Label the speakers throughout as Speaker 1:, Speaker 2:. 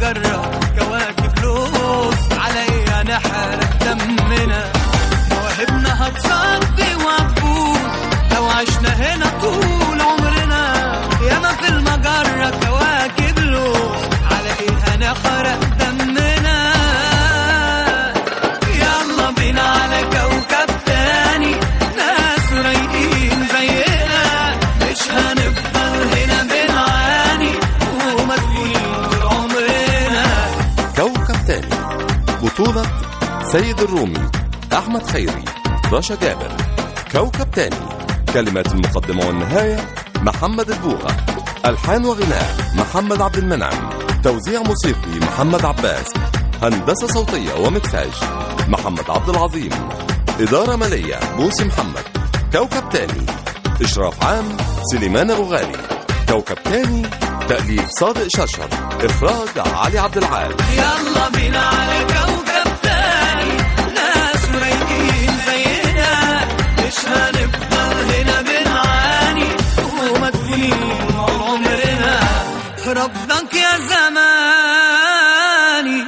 Speaker 1: مجرة كواكب لوس على ايه هنحرق دمنا مواهبنا هتصدي وهتفوت لو عشنا هنا طول عمرنا ياما في المجرة كواكب لوس على ايه هنحرق دمنا يلا بينا على كوكب تاني ناس رايقين زينا مش هنفضل هنا بنعاني ومدفونين طول عمرنا
Speaker 2: كوكب تاني بطولة سيد الرومي أحمد خيري رشا جابر كوكب تاني كلمات المقدمة والنهاية محمد البوغة ألحان وغناء محمد عبد المنعم توزيع موسيقي محمد عباس هندسة صوتية ومكساج محمد عبد العظيم إدارة مالية بوسي محمد كوكب تاني إشراف عام سليمان أبو غالي كوكب تاني تأليف صادق شرشر إخراج علي عبد العال
Speaker 1: يلا بينا على كوكب تاني ناس رايقين زينا مش هنفضل هنا بنعاني ومدفونين طول عمرنا رفضك يا زماني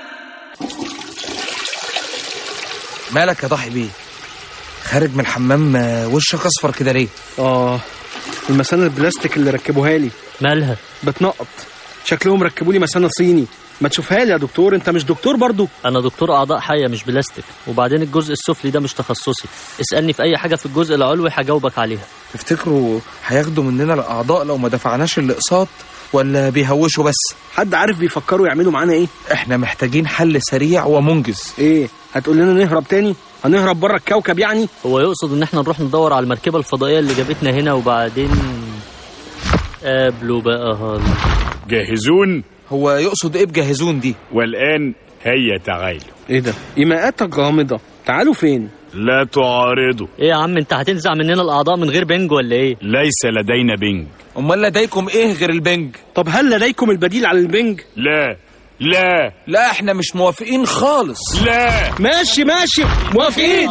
Speaker 3: مالك يا ضحي بيه خارج من الحمام آه، وشك اصفر كده ليه
Speaker 4: اه المثانه البلاستيك اللي ركبوها لي
Speaker 5: مالها
Speaker 4: بتنقط شكلهم ركبوا لي مثانه صيني ما تشوفها لي يا دكتور انت مش دكتور برضو
Speaker 5: انا دكتور اعضاء حيه مش بلاستيك وبعدين الجزء السفلي ده مش تخصصي اسالني في اي حاجه في الجزء العلوي هجاوبك عليها
Speaker 3: تفتكروا هياخدوا مننا الاعضاء لو ما دفعناش الاقساط ولا بيهوشوا بس
Speaker 4: حد عارف بيفكروا يعملوا معانا ايه
Speaker 3: احنا محتاجين حل سريع ومنجز
Speaker 4: ايه هتقول لنا نهرب تاني هنهرب بره الكوكب يعني
Speaker 5: هو يقصد ان احنا نروح ندور على المركبه الفضائيه اللي جابتنا هنا وبعدين قابلوا بقى هال
Speaker 6: جاهزون
Speaker 3: هو يقصد ايه بجهزون دي
Speaker 6: والآن هيا تعالوا
Speaker 4: ايه ده ايماءاتك غامضه تعالوا فين
Speaker 6: لا تعارضوا
Speaker 5: ايه يا عم انت هتنزع مننا الاعضاء من غير بنج ولا ايه
Speaker 6: ليس لدينا بنج
Speaker 3: امال لديكم ايه غير البنج
Speaker 4: طب هل لديكم البديل على البنج
Speaker 6: لا لا
Speaker 3: لا احنا مش موافقين خالص
Speaker 6: لا
Speaker 4: ماشي ماشي موافقين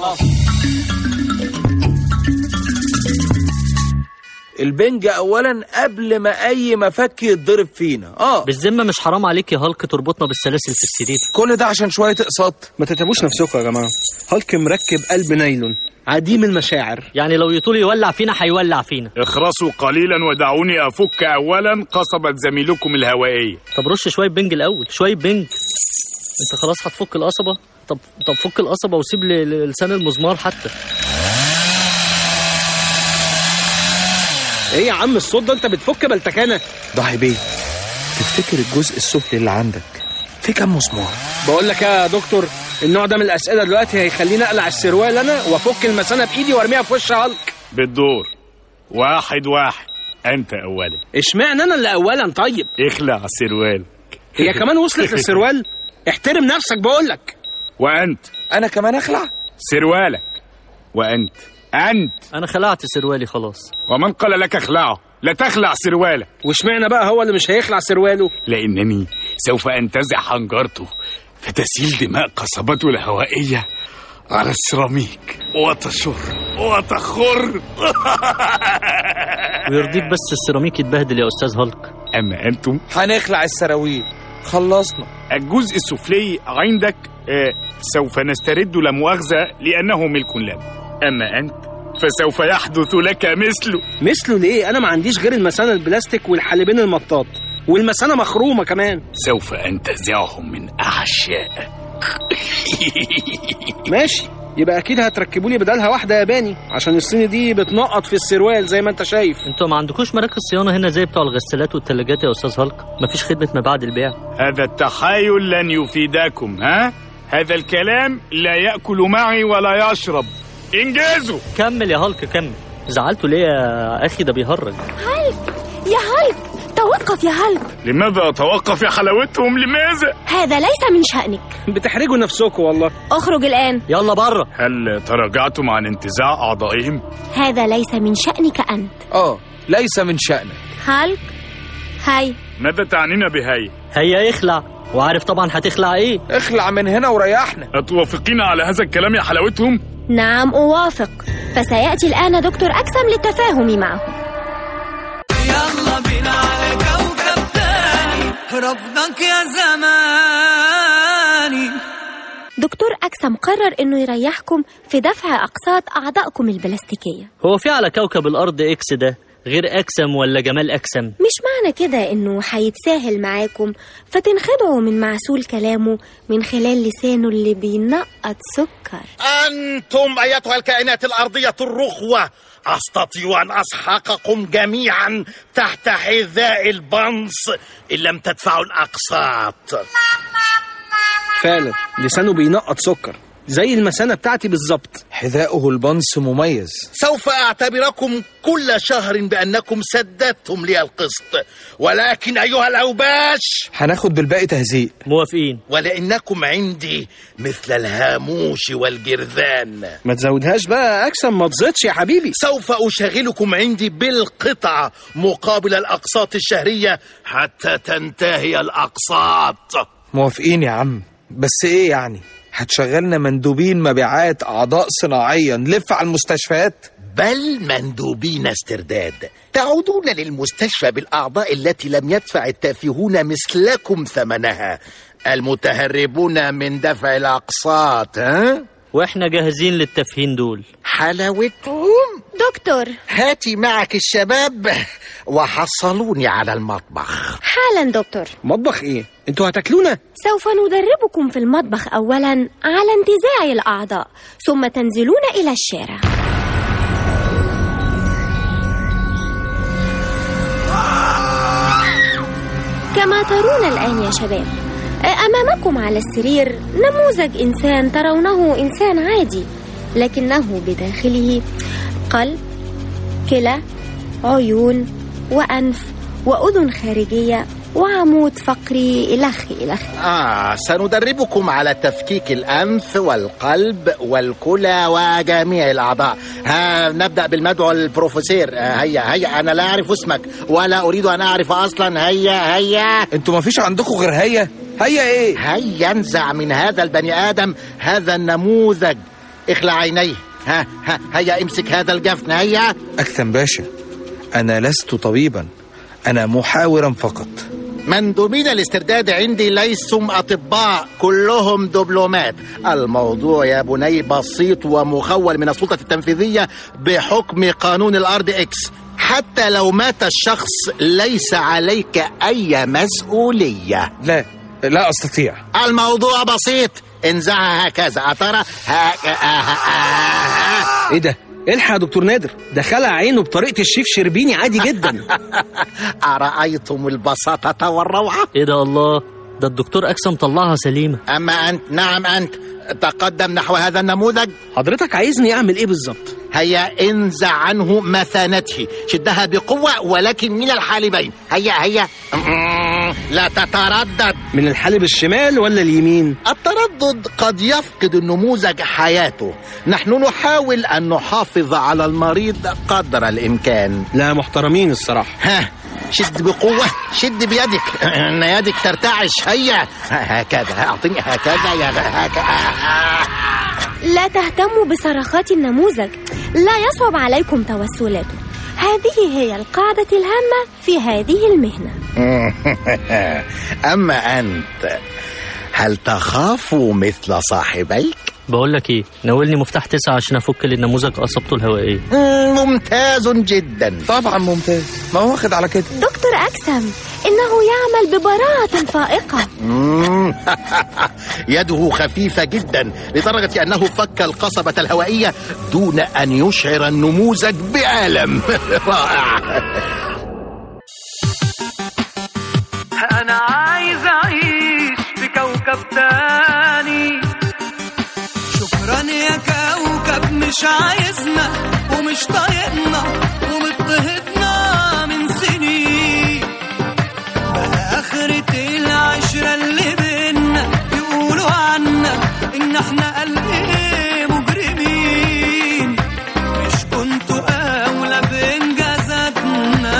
Speaker 3: البنج اولا قبل ما اي مفك يتضرب فينا اه
Speaker 5: بالذمه مش حرام عليك يا هالك تربطنا بالسلاسل في السرير
Speaker 3: كل ده عشان شويه اقساط
Speaker 4: ما تتعبوش نفسكم يا جماعه هالك مركب قلب نايلون عديم المشاعر
Speaker 5: يعني لو يطول يولع فينا هيولع فينا
Speaker 6: اخرسوا قليلا ودعوني أفك أولا قصبة زميلكم الهوائية
Speaker 5: طب رش شويه بنج الاول شويه بنج انت خلاص هتفك القصبه طب طب فك القصبه وسيب لي ل- لسان المزمار حتى
Speaker 4: ايه يا عم الصوت ده انت بتفك بلتكانه
Speaker 3: ضحي بيه تفتكر الجزء السفلي اللي عندك في كام مسمار
Speaker 4: بقول لك يا دكتور النوع ده من الاسئله دلوقتي هيخليني اقلع السروال انا وافك المثانه بايدي وارميها في وش هالك
Speaker 6: بالدور واحد واحد أنت أولا
Speaker 4: اشمعنى انا اللي اولا طيب
Speaker 6: اخلع سروال
Speaker 4: هي كمان وصلت للسروال احترم نفسك بقول لك
Speaker 6: وأنت
Speaker 3: انا كمان اخلع
Speaker 6: سروالك وأنت أنت
Speaker 5: انا خلعت سروالي خلاص
Speaker 6: ومن قال لك اخلعه لا تخلع سروالك
Speaker 4: واشمعنى بقى هو اللي مش هيخلع سرواله
Speaker 6: لأنني سوف أنتزع حنجرته فتسيل دماء قصبته الهوائية على السيراميك وتشر وتخر
Speaker 5: ويرضيك بس السيراميك يتبهدل يا استاذ هالك
Speaker 6: أما أنتم
Speaker 3: هنخلع السراويل خلصنا
Speaker 6: الجزء السفلي عندك آه، سوف نسترد لا مؤاخذة لأنه ملك لنا أما أنت فسوف يحدث لك مثله
Speaker 4: مثله ليه انا ما عنديش غير المثانه البلاستيك والحالبين المطاط والمثانه مخرومه كمان
Speaker 6: سوف أنتزعهم من أعشائك
Speaker 4: ماشي يبقى اكيد هتركبوا لي بدلها واحده ياباني عشان الصيني دي بتنقط في السروال زي ما انت شايف
Speaker 5: انتوا ما عندكوش مراكز صيانه هنا زي بتوع الغسالات والثلاجات يا استاذ هالك مفيش خدمه ما بعد البيع
Speaker 6: هذا التحايل لن يفيدكم ها هذا الكلام لا يأكل معي ولا يشرب انجزوا
Speaker 5: كمل يا هالك كمل زعلتوا ليه يا اخي ده بيهرج
Speaker 7: هالك يا هالك توقف يا هالك
Speaker 6: لماذا أتوقف يا حلاوتهم لماذا
Speaker 7: هذا ليس من شأنك
Speaker 4: بتحرجوا نفسكم والله
Speaker 7: اخرج الآن
Speaker 5: يلا بره
Speaker 6: هل تراجعتم عن انتزاع أعضائهم
Speaker 7: هذا ليس من شأنك أنت
Speaker 3: اه ليس من شأنك
Speaker 7: هالك هاي
Speaker 6: ماذا تعنين بهي
Speaker 5: هيا اخلع وعارف طبعا هتخلع ايه
Speaker 3: اخلع من هنا وريحنا
Speaker 6: أتوافقين على هذا الكلام يا حلاوتهم
Speaker 7: نعم أوافق فسيأتي الآن دكتور أكسم للتفاهم معه
Speaker 1: يلا بينا على كوكب تاني رفضك يا زماني
Speaker 7: دكتور أكسم قرر إنه يريحكم في دفع أقساط أعضائكم البلاستيكية
Speaker 5: هو في على كوكب الأرض إكس ده غير أكسم ولا جمال أكسم
Speaker 7: مش معنى كده إنه هيتساهل معاكم فتنخدعوا من معسول كلامه من خلال لسانه اللي بينقط سكر
Speaker 8: أنتم أيتها الكائنات الأرضية الرخوة أستطيع أن أسحقكم جميعا تحت حذاء البنص إن لم تدفعوا الأقساط
Speaker 4: فعلا لسانه بينقط سكر زي المثانه بتاعتي بالظبط
Speaker 3: حذاؤه البنص مميز
Speaker 8: سوف أعتبركم كل شهر بأنكم سددتم لي القسط ولكن أيها الأوباش
Speaker 3: هناخد بالباقي تهزيق
Speaker 5: موافقين
Speaker 8: ولأنكم عندي مثل الهاموش والجرذان
Speaker 4: ما تزودهاش بقى اكسم ما تزيدش يا حبيبي
Speaker 8: سوف أشغلكم عندي بالقطعة مقابل الأقساط الشهرية حتى تنتهي الأقساط
Speaker 3: موافقين يا عم بس ايه يعني هتشغلنا مندوبين مبيعات اعضاء صناعيه نلف على المستشفيات
Speaker 8: بل مندوبين استرداد تعودون للمستشفى بالأعضاء التي لم يدفع التافهون مثلكم ثمنها المتهربون من دفع الأقساط ها؟
Speaker 5: وإحنا جاهزين للتفهين دول
Speaker 8: حلاوتهم
Speaker 7: دكتور
Speaker 8: هاتي معك الشباب وحصلوني على المطبخ
Speaker 7: حالا دكتور
Speaker 4: مطبخ ايه انتوا هتاكلونا
Speaker 7: سوف ندربكم في المطبخ أولا على انتزاع الأعضاء ثم تنزلون إلى الشارع كما ترون الآن يا شباب أمامكم على السرير نموذج إنسان ترونه إنسان عادي لكنه بداخله قلب كلى عيون وأنف وأذن خارجية وعمود فقري إلخ إلخ
Speaker 8: آه سندربكم على تفكيك الأنف والقلب والكلى وجميع الأعضاء ها نبدأ بالمدعو البروفيسور آه هيا هيا أنا لا أعرف اسمك ولا أريد أن أعرف أصلا هيا هيا
Speaker 3: انتوا ما فيش عندكم غير هيا هيا ايه
Speaker 8: هيا انزع من هذا البني آدم هذا النموذج اخلع عينيه ها ها هيا امسك هذا الجفن هيا
Speaker 3: اكثم باشا انا لست طبيبا انا محاورا فقط
Speaker 8: مندوبين الاسترداد عندي ليسوا أطباء كلهم دبلومات الموضوع يا بني بسيط ومخول من السلطة التنفيذية بحكم قانون الأرض إكس حتى لو مات الشخص ليس عليك أي مسؤولية
Speaker 3: لا لا استطيع
Speaker 8: الموضوع بسيط انزعها هكذا أترى هكذا
Speaker 4: ايه ده الحق يا دكتور نادر ده خلع عينه بطريقه الشيف شربيني عادي جدا
Speaker 8: أرأيتم البساطة والروعة
Speaker 5: إيه ده الله ده الدكتور أكسم طلعها سليمة
Speaker 8: أما أنت نعم أنت تقدم نحو هذا النموذج
Speaker 4: حضرتك عايزني اعمل ايه بالظبط
Speaker 8: هيا انزع عنه مثانته شدها بقوة ولكن من الحالبين هيا هيا أمم، لا تتردد
Speaker 4: من الحالب الشمال ولا اليمين
Speaker 8: التردد قد يفقد النموذج حياته نحن نحاول أن نحافظ على المريض قدر الإمكان
Speaker 4: لا محترمين الصراحه
Speaker 8: ها شد بقوة شد بيدك ان يدك ترتعش هيا ها- هكذا أعطني هكذا يا هكذا
Speaker 7: لا تهتموا بصرخات النموذج لا يصعب عليكم توسلاته هذه هي القاعدة الهامة في هذه المهنة
Speaker 8: أما أنت هل تخاف مثل صاحبيك؟
Speaker 5: بقول لك إيه ناولني مفتاح تسعة عشان أفك للنموذج قصبته الهوائية
Speaker 8: مم، ممتاز جدا
Speaker 3: طبعا ممتاز ما هو واخد على كده
Speaker 7: دكتور أكسم إنه يعمل ببراعة فائقة
Speaker 8: مم. يده خفيفة جدا لدرجة أنه فك القصبة الهوائية دون أن يشعر النموذج بألم رائع
Speaker 1: انا عايز اعيش في كوكب تاني شكرا يا كوكب مش عايزنا ومش طايقنا ومضطهدنا من سنين بقى آخرة العشرة اللي بينا يقولوا عنا إن إحنا قلب مجرمين مش كنتوا أولى بإنجازاتنا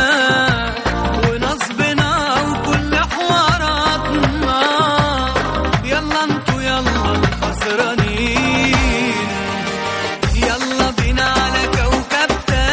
Speaker 1: ونصبنا وكل حواراتنا يلا انتوا يلا الخسرانين يلا بينا على كوكب تاني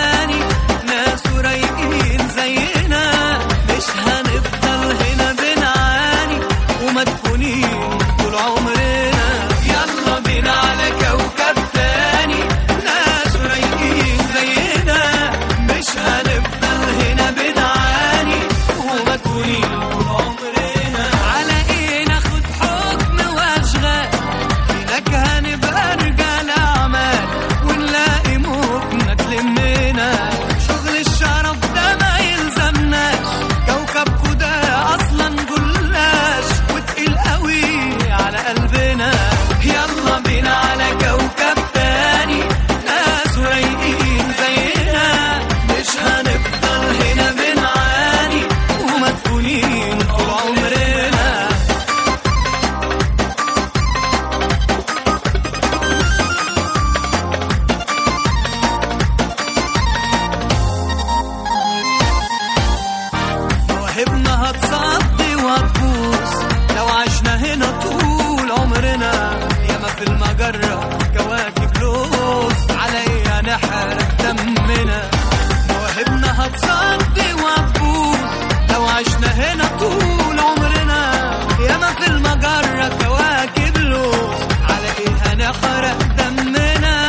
Speaker 1: هتعدي وهتفوت لو عشنا هنا طول عمرنا ياما في المجرة كواكب لوز على ايه هنحرق دمنا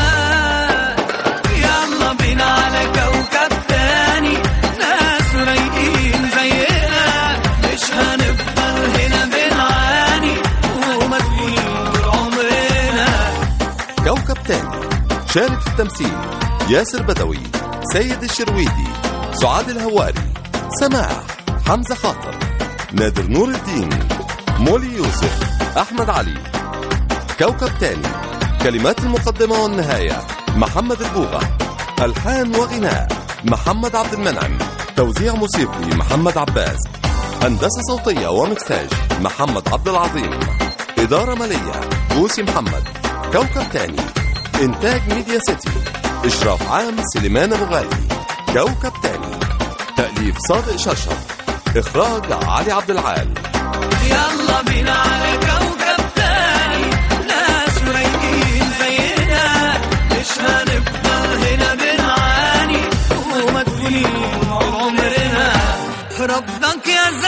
Speaker 1: يلا بينا على كوكب تاني ناس رايقين زينا مش هنفضل هنا بنعاني ومدفونين طول عمرنا
Speaker 2: كوكب تاني شارك في التمثيل ياسر بدوي سيد الشرويدي سعاد الهواري سماح حمزة خاطر نادر نور الدين مولي يوسف أحمد علي كوكب تاني كلمات المقدمة والنهاية محمد البوغة ألحان وغناء محمد عبد المنعم توزيع موسيقي محمد عباس هندسة صوتية ومكساج محمد عبد العظيم إدارة مالية بوسي محمد كوكب تاني إنتاج ميديا سيتي إشراف عام سليمان أبو غالي كوكب تاني تأليف صادق شرشر إخراج علي عبد العال
Speaker 1: يلا بينا على كوكب تاني ناس رايقين زينا مش هنفضل هنا بنعاني ومدفونين طول عمرنا رفضك يا